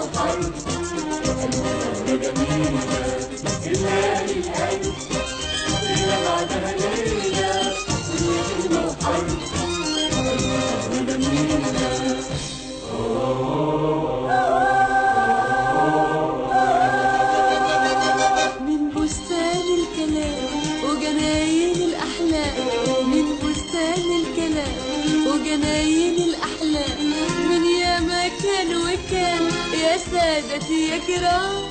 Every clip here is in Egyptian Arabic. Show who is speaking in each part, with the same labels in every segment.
Speaker 1: وحرب جميلة الليالي القلب ليلة بعدها ليلة كلمة وحرب جميلة
Speaker 2: من بستان الكلام وجناين الأحلام من بستان الكلام وجناين الأحلام من يا مكان وكان يا سادتي يا كرام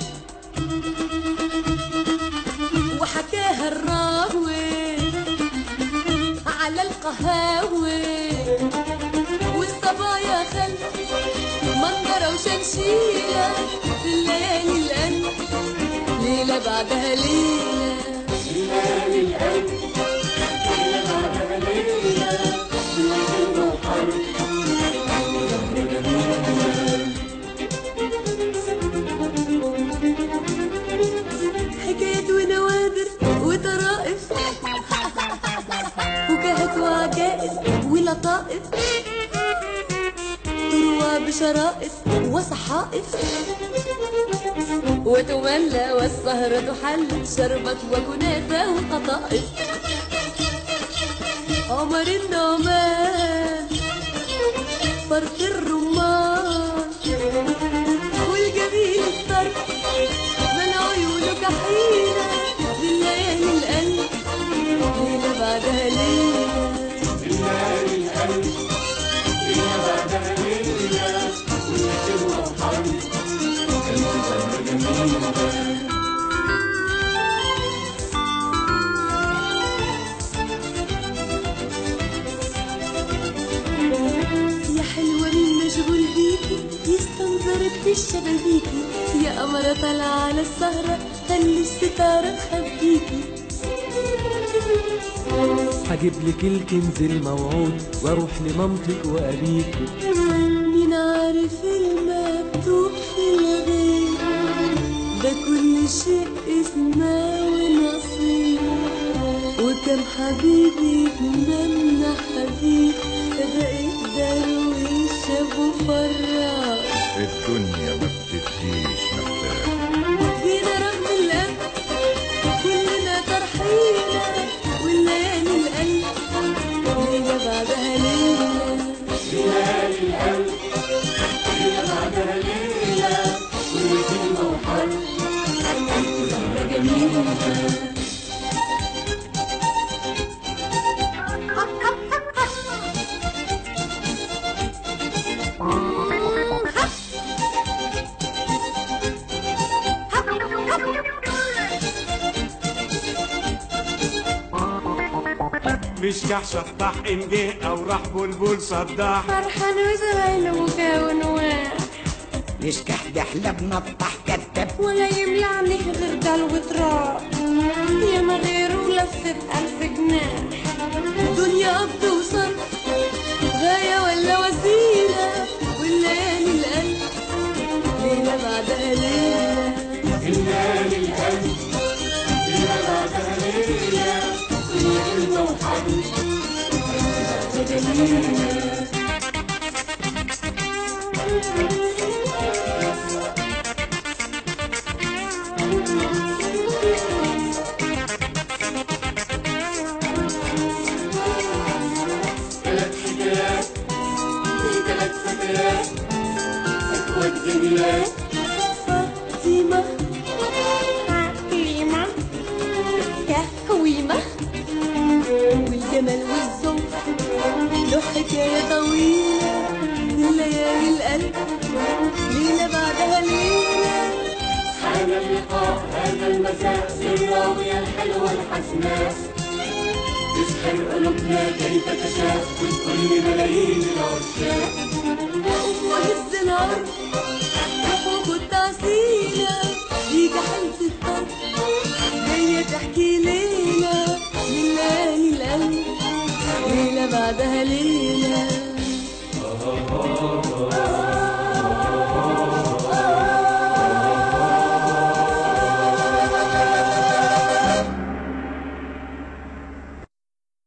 Speaker 2: وحكاها الراوي على القهاوي والصبايا خلف منظرة وشمشيرة في الليالي القلب ليلة بعدها ليلة
Speaker 1: الليالي القلب ليلة بعدها ليلة كلمة وحرب جميلة
Speaker 2: حكايات ونوادر وطرائف وكهف وعجائز ولطائف تروى بشرائف وصحائف وتملى والسهرة حل شربت وكنافة وقطائف عمر النعمان فرق الرمان والجميل الطرف من عيونك حيرة بالليالي القلب ليلة بعدها ليلة
Speaker 1: الليالي القلب ليلة بعدها ليلة كلمة وحرب جميلة
Speaker 2: يا حلوة مين مشغول بيكي يستنظرك في الشبابيكي يا قمرة طالعة على السهرة خلي الستارة تخبيكي
Speaker 3: هجيب لك الكنز الموعود واروح لمامتك وابيكي
Speaker 2: مين عارف المكتوب في الغيب ده كل شيء اسمه ونصيب وكم حبيب يتمنى حبيب فبقيت درويش ابو فراش
Speaker 4: الدنيا ما بتديش مرتاح
Speaker 2: جينا رغم القلب كلنا فرحينا والليالي القلب ليلة بعدها ليلة
Speaker 1: الليالي القلب ليلة بعدها ليلة كلمة وحرب جميلة
Speaker 5: مش كحشح طح انجه او راح بلبل صداح
Speaker 2: فرحان وزغير مكون واحد
Speaker 6: مش كحدح بنطح كتب
Speaker 2: ولا يملعني غير دل وتراب يا ما غيره لفة ألف جناح دنيا قبض وصرف غاية ولا وسيلة والليالي القلب ليلة بعدها ليلة
Speaker 1: الليالي القلب ليلة بعدها ليلة كلمة وحرب جميلة ثلاث حكايات في ثلاث فتيات أكواد جميلات
Speaker 2: فاطمة حليمة كهويمة والجمال والذوق له حكاية طويلة من ليالي القلب ليلة بعدها ليلة
Speaker 1: حان اللقاء هذا المساء سراوية الحلوة الحسناء تسحر قلوبنا كيف تشاء والكل ملايين العشاق
Speaker 2: وهز العرض وفوق التعسيلة يجي حلف الطرف جاية تحكي ليلة من ليالي القلب ليلة بعدها ليلة